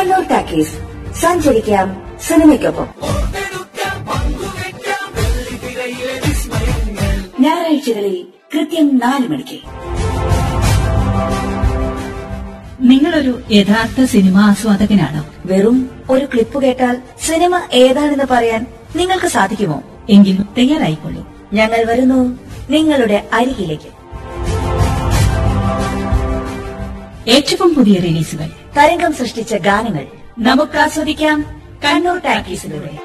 Kannur talkies സഞ്ചരിക്കാം സിനിമയ്ക്കൊപ്പം ഞായറാഴ്ചകളിൽ കൃത്യം നാല് മണിക്ക് നിങ്ങളൊരു യഥാർത്ഥ സിനിമാ ആസ്വാദകനാണോ വെറും ഒരു ക്ലിപ്പ് കേട്ടാൽ സിനിമ ഏതാണെന്ന് പറയാൻ നിങ്ങൾക്ക് സാധിക്കുമോ എങ്കിൽ തയ്യാറായിക്കൊള്ളൂ ഞങ്ങൾ വരുന്നു നിങ്ങളുടെ അരികിലേക്ക് ഏറ്റവും പുതിയ റിലീസുകൾ തരംഗം സൃഷ്ടിച്ച ഗാനങ്ങൾ നമുക്ക് ആസ്വദിക്കാം കണ്ണൂർ ടാക്കീസിലൂടെ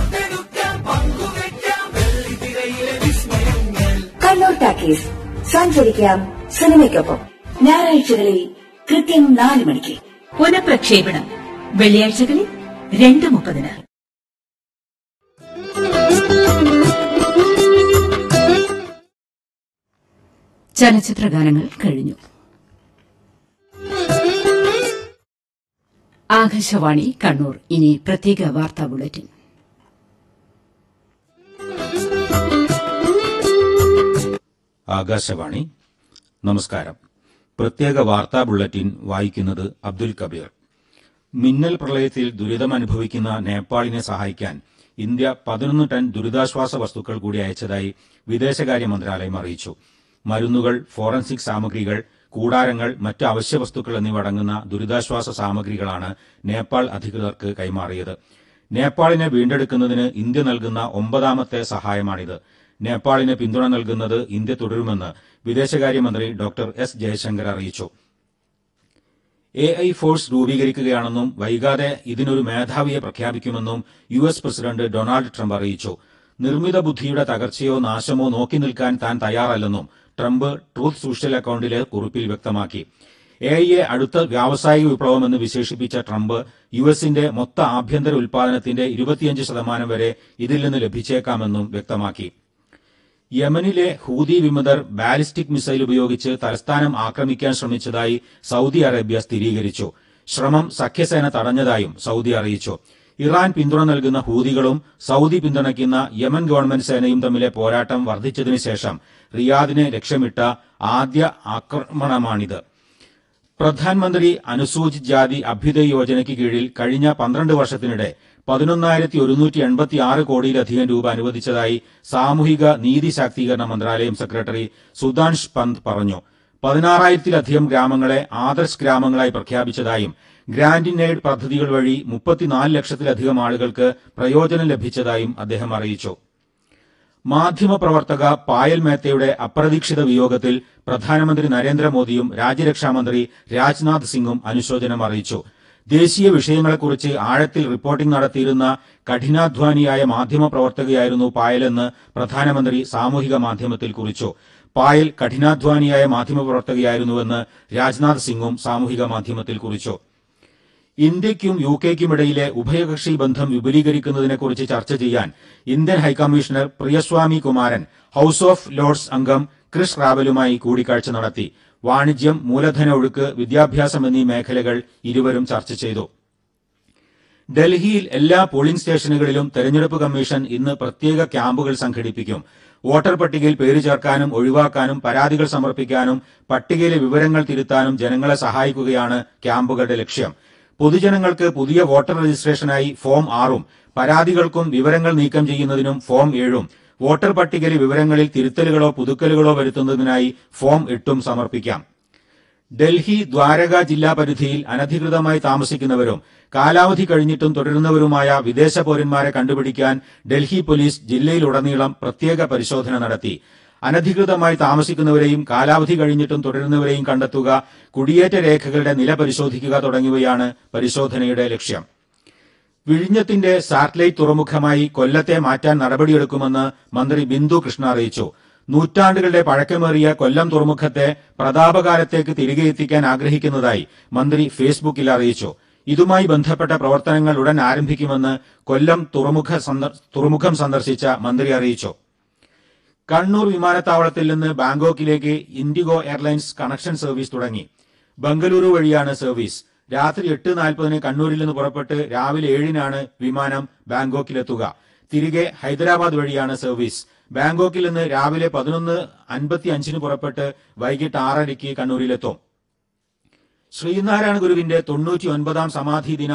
കണ്ണൂർ ടാക്കീസ് സഞ്ചരിക്കാം സിനിമയ്ക്കൊപ്പം ഞായറാഴ്ചകളിൽ കൃത്യം നാല് മണിക്ക് പുനഃപ്രക്ഷേപണം വെള്ളിയാഴ്ചകളിൽ രണ്ട് മുപ്പതിന് ചലച്ചിത്ര ഗാനങ്ങൾ കഴിഞ്ഞു ആകാശവാണി കണ്ണൂർ ഇനി പ്രത്യേക വാർത്താ ബുള്ളറ്റിൻ ആകാശവാണി നമസ്കാരം പ്രത്യേക വാർത്താ ബുള്ളറ്റിൻ വായിക്കുന്നത് അബ്ദുൽ കബീർ മിന്നൽ പ്രളയത്തിൽ ദുരിതമനുഭവിക്കുന്ന നേപ്പാളിനെ സഹായിക്കാൻ ഇന്ത്യ പതിനൊന്ന് ടൺ ദുരിതാശ്വാസ വസ്തുക്കൾ കൂടി അയച്ചതായി വിദേശകാര്യ മന്ത്രാലയം അറിയിച്ചു മരുന്നുകൾ ഫോറൻസിക് സാമഗ്രികൾ കൂടാരങ്ങൾ മറ്റ് അവശ്യ വസ്തുക്കൾ എന്നിവ അടങ്ങുന്ന ദുരിതാശ്വാസ സാമഗ്രികളാണ് നേപ്പാൾ അധികൃതർക്ക് കൈമാറിയത് നേപ്പാളിനെ വീണ്ടെടുക്കുന്നതിന് ഇന്ത്യ നൽകുന്ന ഒമ്പതാമത്തെ സഹായമാണിത് നേപ്പാളിന് പിന്തുണ നൽകുന്നത് ഇന്ത്യ തുടരുമെന്ന് വിദേശകാര്യമന്ത്രി ഡോക്ടർ എസ് ജയശങ്കർ അറിയിച്ചു എ ഐ ഫോഴ്സ് രൂപീകരിക്കുകയാണെന്നും വൈകാതെ ഇതിനൊരു മേധാവിയെ പ്രഖ്യാപിക്കുമെന്നും U S president Donald Trump അറിയിച്ചു നിർമ്മിത ബുദ്ധിയുടെ തകർച്ചയോ നാശമോ നോക്കി നിൽക്കാൻ താൻ തയ്യാറല്ലെന്നും ട്രംപ് ട്രൂത്ത് സോഷ്യൽ അക്കൌണ്ടിലെ കുറിപ്പിൽ വ്യക്തമാക്കി എ ഐയെ അടുത്ത വ്യാവസായിക വിപ്ലവമെന്ന് വിശേഷിപ്പിച്ച ട്രംപ് യു എസിന്റെ മൊത്ത ആഭ്യന്തര ഉൽപാദനത്തിന്റെ ഇരുപത്തിയഞ്ച് ശതമാനം വരെ ഇതിൽ നിന്ന് ലഭിച്ചേക്കാമെന്നും വ്യക്തമാക്കി യമനിലെ ഹൂതി വിമതർ ബാലിസ്റ്റിക് മിസൈൽ ഉപയോഗിച്ച് തലസ്ഥാനം ആക്രമിക്കാൻ ശ്രമിച്ചതായി സൌദി അറേബ്യ സ്ഥിരീകരിച്ചു ശ്രമം സഖ്യസേന തടഞ്ഞതായും സൌദി അറിയിച്ചു ഇറാൻ പിന്തുണ നൽകുന്ന ഹൂതികളും സൌദി പിന്തുണയ്ക്കുന്ന യമൻ ഗവൺമെന്റ് സേനയും തമ്മിലെ പോരാട്ടം വർദ്ധിച്ചതിനു ശേഷം റിയാദിനെ ലക്ഷ്യമിട്ട ആദ്യ ആക്രമണമാണിത് പ്രധാൻമന്ത്രി അനുസൂചിത് ജാതി അഭ്യുദയ യോജനയ്ക്ക് കീഴിൽ കഴിഞ്ഞ പന്ത്രണ്ട് വർഷത്തിനിടെ പതിനൊന്നായിരത്തി ഒരുന്നൂറ്റി എൺപത്തി ആറ് കോടിയിലധികം രൂപ അനുവദിച്ചതായി സാമൂഹിക നീതി ശാക്തീകരണ മന്ത്രാലയം സെക്രട്ടറി സുധാൻഷ് പന്ത് പറഞ്ഞു പതിനാറായിരത്തിലധികം ഗ്രാമങ്ങളെ ആദർശ് ഗ്രാമങ്ങളായി പ്രഖ്യാപിച്ചതായും ഗ്രാന്റ് ഇൻ എയ്ഡ് പദ്ധതികൾ വഴി മുപ്പത്തിനാല് ലക്ഷത്തിലധികം ആളുകൾക്ക് പ്രയോജനം ലഭിച്ചതായും അദ്ദേഹം അറിയിച്ചു മാധ്യമപ്രവർത്തക പായൽ മേത്തയുടെ അപ്രതീക്ഷിത വിയോഗത്തിൽ പ്രധാനമന്ത്രി നരേന്ദ്രമോദിയും രാജ്യരക്ഷാമന്ത്രി രാജ്നാഥ് സിംഗും അനുശോചനം അറിയിച്ചു ദേശീയ വിഷയങ്ങളെക്കുറിച്ച് ആഴത്തിൽ റിപ്പോർട്ടിംഗ് നടത്തിയിരുന്ന കഠിനാധ്വാനിയായ മാധ്യമപ്രവർത്തകയായിരുന്നു പായലെന്ന് പ്രധാനമന്ത്രി സാമൂഹിക മാധ്യമത്തിൽ കുറിച്ചു പായൽ കഠിനാധ്വാനിയായ മാധ്യമപ്രവർത്തകയായിരുന്നുവെന്ന് രാജ്നാഥ് സിംഗും സാമൂഹിക മാധ്യമത്തിൽ കുറിച്ചു ഇന്ത്യയ്ക്കും യു കെയ്ക്കുമിടയിലെ ഉഭയകക്ഷി ബന്ധം വിപുലീകരിക്കുന്നതിനെക്കുറിച്ച് ചർച്ച ചെയ്യാൻ Indian high commissioner Priyaswami Kumaran house of lords അംഗം ക്രിസ് റാവലുമായി കൂടിക്കാഴ്ച നടത്തി വാണിജ്യം മൂലധന ഒഴുക്ക് വിദ്യാഭ്യാസം എന്നീ മേഖലകൾ ഇരുവരും ചർച്ച ചെയ്തു ഡൽഹിയിൽ എല്ലാ പോളിംഗ് സ്റ്റേഷനുകളിലും തെരഞ്ഞെടുപ്പ് കമ്മീഷൻ ഇന്ന് പ്രത്യേക ക്യാമ്പുകൾ സംഘടിപ്പിക്കും വോട്ടർ പട്ടികയിൽ പേര് ചേർക്കാനും ഒഴിവാക്കാനും പരാതികൾ സമർപ്പിക്കാനും പട്ടികയിലെ വിവരങ്ങൾ തിരുത്താനും ജനങ്ങളെ സഹായിക്കുകയാണ് ക്യാമ്പുകളുടെ ലക്ഷ്യം പൊതുജനങ്ങൾക്ക് പുതിയ വോട്ടർ രജിസ്ട്രേഷനായി ഫോം ആറും പരാതികൾക്കും വിവരങ്ങൾ നീക്കം ചെയ്യുന്നതിനും ഫോം ഏഴും വോട്ടർ പട്ടികയിലെ വിവരങ്ങളിൽ തിരുത്തലുകളോ പുതുക്കലുകളോ വരുത്തുന്നതിനായി ഫോം എട്ടും സമർപ്പിക്കാം ഡൽഹി ദ്വാരക ജില്ലാ പരിധിയിൽ അനധികൃതമായി താമസിക്കുന്നവരും കാലാവധി കഴിഞ്ഞിട്ടും തുടരുന്നവരുമായ വിദേശ പൌരന്മാരെ കണ്ടുപിടിക്കാൻ ഡൽഹി പോലീസ് ജില്ലയിലുടനീളം പ്രത്യേക പരിശോധന നടത്തി അനധികൃതമായി താമസിക്കുന്നവരെയും കാലാവധി കഴിഞ്ഞിട്ടും തുടരുന്നവരെയും കണ്ടെത്തുക കുടിയേറ്റ രേഖകളുടെ നില പരിശോധിക്കുക തുടങ്ങിയവയാണ് പരിശോധനയുടെ ലക്ഷ്യം വിഴിഞ്ഞത്തിന്റെ സാറ്റലൈറ്റ് തുറമുഖമായി കൊല്ലത്തെ മാറ്റാൻ നടപടിയെടുക്കുമെന്ന് മന്ത്രി ബിന്ദു കൃഷ്ണ അറിയിച്ചു നൂറ്റാണ്ടുകളുടെ പഴക്കമേറിയ കൊല്ലം തുറമുഖത്തെ പ്രതാപകാലത്തേക്ക് തിരികെ എത്തിക്കാൻ ആഗ്രഹിക്കുന്നതായി മന്ത്രി ഫേസ്ബുക്കിൽ അറിയിച്ചു ഇതുമായി ബന്ധപ്പെട്ട പ്രവർത്തനങ്ങൾ ഉടൻ ആരംഭിക്കുമെന്ന് കൊല്ലം തുറമുഖ സന്ദർ- തുറമുഖം സന്ദർശിച്ച മന്ത്രി അറിയിച്ചു കണ്ണൂർ വിമാനത്താവളത്തിൽ നിന്ന് ബാങ്കോക്കിലേക്ക് ഇൻഡിഗോ എയർലൈൻസ് കണക്ഷൻ സർവീസ് തുടങ്ങി ബംഗളൂരു വഴിയാണ് സർവീസ് രാത്രി എട്ട് നാൽപ്പതിന് കണ്ണൂരിൽ നിന്ന് പുറപ്പെട്ട് രാവിലെ ഏഴിനാണ് വിമാനം ബാങ്കോക്കിലെത്തുക തിരികെ ഹൈദരാബാദ് വഴിയാണ് സർവീസ് ബാങ്കോക്കിൽ നിന്ന് രാവിലെ പതിനൊന്ന് അൻപത്തി അഞ്ചിന് പുറപ്പെട്ട് വൈകിട്ട് ആറരയ്ക്ക് കണ്ണൂരിലെത്തും ശ്രീനാരായണ ഗുരുവിന്റെ തൊണ്ണൂറ്റി ഒൻപതാം സമാധി ദിന